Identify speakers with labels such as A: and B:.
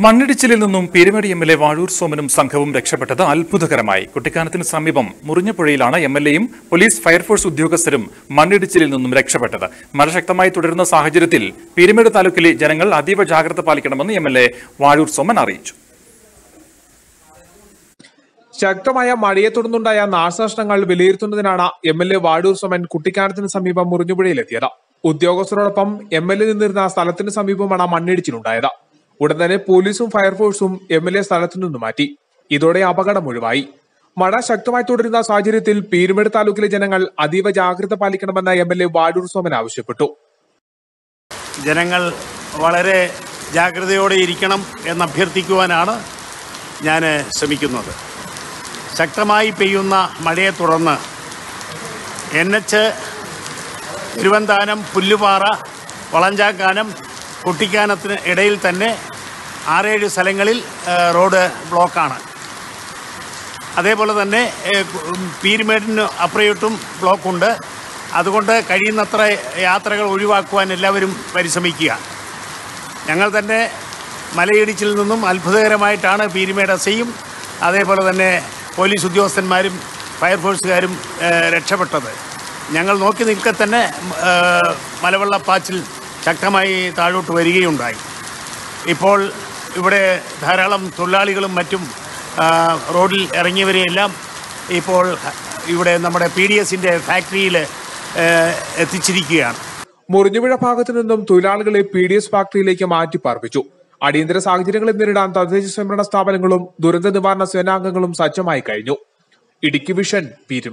A: മണ്ണിടിച്ചിലിൽ നിന്നും Peermade M L A Vazhoor സോമനും സംഘവും രക്ഷപ്പെട്ടത് അത്ഭുതകരമായി കുട്ടിക്കാനത്തിന് സമീപം മുറിഞ്ഞപ്പുഴയിലാണ് എം എൽ എയും പോലീസ് ഫയർഫോഴ്സ് ഉദ്യോഗസ്ഥരും മണ്ണിടിച്ചിലിൽ നിന്നും രക്ഷപ്പെട്ടത് മഴ ശക്തമായി തുടരുന്ന സാഹചര്യത്തിൽ പീരുമേട് താലൂക്കിലെ ജനങ്ങൾ അതീവ ജാഗ്രത പാലിക്കണമെന്ന് M L A Vazhoor Soman അറിയിച്ചു
B: ശക്തമായ മഴയെ തുടർന്നുണ്ടായ നാശനഷ്ടങ്ങൾ വിലയിരുത്തുന്നതിനാണ് M L A Vazhoor Soman കുട്ടിക്കാനത്തിന് സമീപം മുറിഞ്ഞുപുഴയിലെത്തിയത് ഉദ്യോഗസ്ഥരോടൊപ്പം എം എൽ എ നിന്നിരുന്ന സ്ഥലത്തിന് സമീപമാണ് മണ്ണിടിച്ചിലുണ്ടായത് ഉടൻ തന്നെ പോലീസും ഫയർഫോഴ്സും എം എൽ എ സ്ഥലത്തു നിന്ന് മാറ്റി ഇതോടെ അപകടം ഒഴിവായി മഴ ശക്തമായി തുടരുന്ന സാഹചര്യത്തിൽ പീരുമേട് താലൂക്കിലെ ജനങ്ങൾ അതീവ ജാഗ്രത പാലിക്കണമെന്ന് M L A Vazhoor Soman ആവശ്യപ്പെട്ടു
C: ജനങ്ങൾ വളരെ ജാഗ്രതയോടെ ഇരിക്കണം എന്ന് അഭ്യർത്ഥിക്കുവാനാണ് ഞാൻ ശ്രമിക്കുന്നത് ശക്തമായി പെയ്യുന്ന മഴയെ തുടർന്ന് എൻ എച്ച് തിരുവന്താനം പുല്ലുപാറ വളഞ്ചാക്കാനം കുട്ടിക്കാനത്തിന് ഇടയിൽ തന്നെ ആറേഴ് സ്ഥലങ്ങളിൽ ആ, റോഡ് ബ്ലോക്കാണ് അതേപോലെ തന്നെ ഏ, ഉം, പീരുമേടിന് അപ്പുറയോട്ടും ബ്ലോക്കുണ്ട് അതുകൊണ്ട് കഴിയുന്നത്ര യാത്രകൾ ഒഴിവാക്കുവാൻ എല്ലാവരും പരിശ്രമിക്കുക ഞങ്ങൾ തന്നെ മലയിടിച്ചിൽ നിന്നും അത്ഭുതകരമായിട്ടാണ് പീരുമേട് എസ്ഐയും അതേപോലെ തന്നെ പോലീസ് ഉദ്യോഗസ്ഥന്മാരും ഫയർഫോഴ്സുകാരും ഏ, രക്ഷപ്പെട്ടത് ഞങ്ങൾ നോക്കി നിൽക്കെ തന്നെ ഏ, മലവെള്ളപ്പാച്ചിൽ ശക്തമായി താഴോട്ട് വരികയുണ്ടായി ഇപ്പോൾ ഇവിടെ ധാരാളം തൊഴിലാളികളും മറ്റും ആ, റോഡിൽ ഇറങ്ങിയവരെയെല്ലാം ഇപ്പോൾ ഇവിടെ നമ്മുടെ പി ഡി എസിൻ്റെ ഫാക്ടറിയിൽ എത്തിച്ചിരിക്കുകയാണ്
B: മുറിഞ്ഞുപുഴ ഭാഗത്തു നിന്നും തൊഴിലാളികളെ പി ഡി എസ് ഫാക്ടറിയിലേക്ക് മാറ്റി പാർപ്പിച്ചു അടിയന്തര സാഹചര്യങ്ങളെ നേരിടാൻ തദ്ദേശ സ്വയംഭരണ സ്ഥാപനങ്ങളും ദുരന്ത നിവാരണ സേനാംഗങ്ങളും സജ്ജമായി കഴിഞ്ഞു ഇടുക്കി വിഷൻ പീരുമേട്